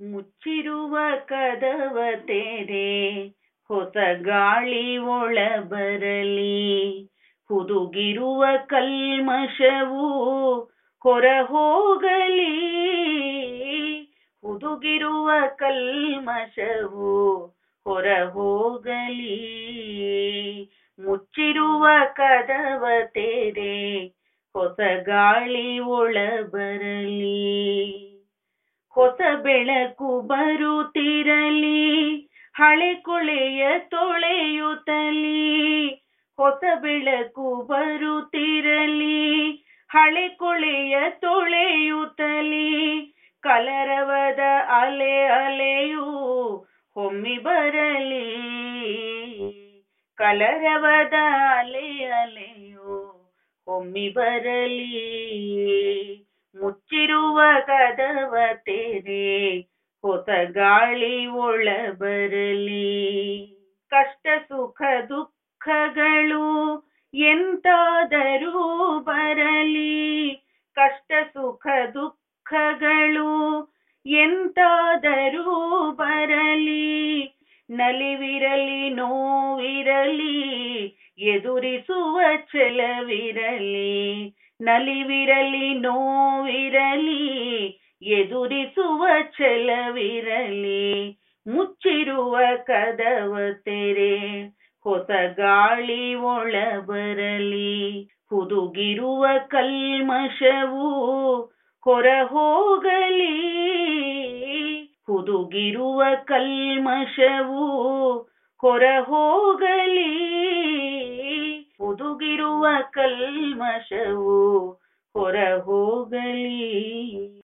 ಮುಚ್ಚಿರುವ ಕದವ ತೆರೆ ಹೊಸ ಗಾಳಿ ಒಳ ಬರಲಿ ಹುದುಗಿರುವ ಕಲ್ಮಶವು ಹೊರ ಹೋಗಲಿ ಹುದುಗಿರುವ ಕಲ್ಮಶವು ಹೊರ ಹೋಗಲಿ ಮುಚ್ಚಿರುವ ಕದವ ತೆರೆ ಹೊಸ ಗಾಳಿ ಒಳ ಬರಲಿ ಹೊಸ ಬೆಳಕು ಬರುತ್ತಿರಲಿ ಹಳೆ ಕೊಳೆಯ ತೊಳೆಯುತ್ತಲಿ ಹೊಸ ಬೆಳಕು ಬರುತ್ತಿರಲಿ ಹಳೆ ಕೊಳೆಯ ತೊಳೆಯುತ್ತಲಿ ಕಲರವದ ಅಲೆ ಅಲೆಯು ಹೊಮ್ಮಿ ಬರಲಿ ಕಲರವದ ಅಲೆ ಅಲೆಯು ಹೊಮ್ಮಿ ಬರಲಿ ಮುಚ್ಚಿರುವ ಕದವ ತೆರೆ ಹೊಸ ಗಾಳಿ ಒಳ ಬರಲಿ ಕಷ್ಟ ಸುಖ ದುಃಖಗಳು ಎಂತಾದರೂ ಬರಲಿ ಕಷ್ಟ ಸುಖ ದುಃಖಗಳು ಎಂತಾದರೂ ಬರಲಿ ನಲಿವಿರಲಿ ನೋವಿರಲಿ ಎದುರಿಸುವ ಛಲವಿರಲಿ ನಲಿವಿರಲಿ ನೋವಿರಲಿ ಎದುರಿಸುವ ಛಲವಿರಲಿ ಮುಚ್ಚಿರುವ ಕದವ ತೆರೆ ಹೊಸ ಗಾಳಿ ಒಳ ಬರಲಿ ಹುದುಗಿರುವ ಕಲ್ಮಶವು ಹೊರ ಹೋಗಲಿ ಹುದುಗಿರುವ ಕಲ್ಮಶವು ಹೊರ ಹೋಗಲಿ ಹುದುಗಿರುವ ಕಲ್ಮಶವು ಹೊರ ಹೋಗಲಿ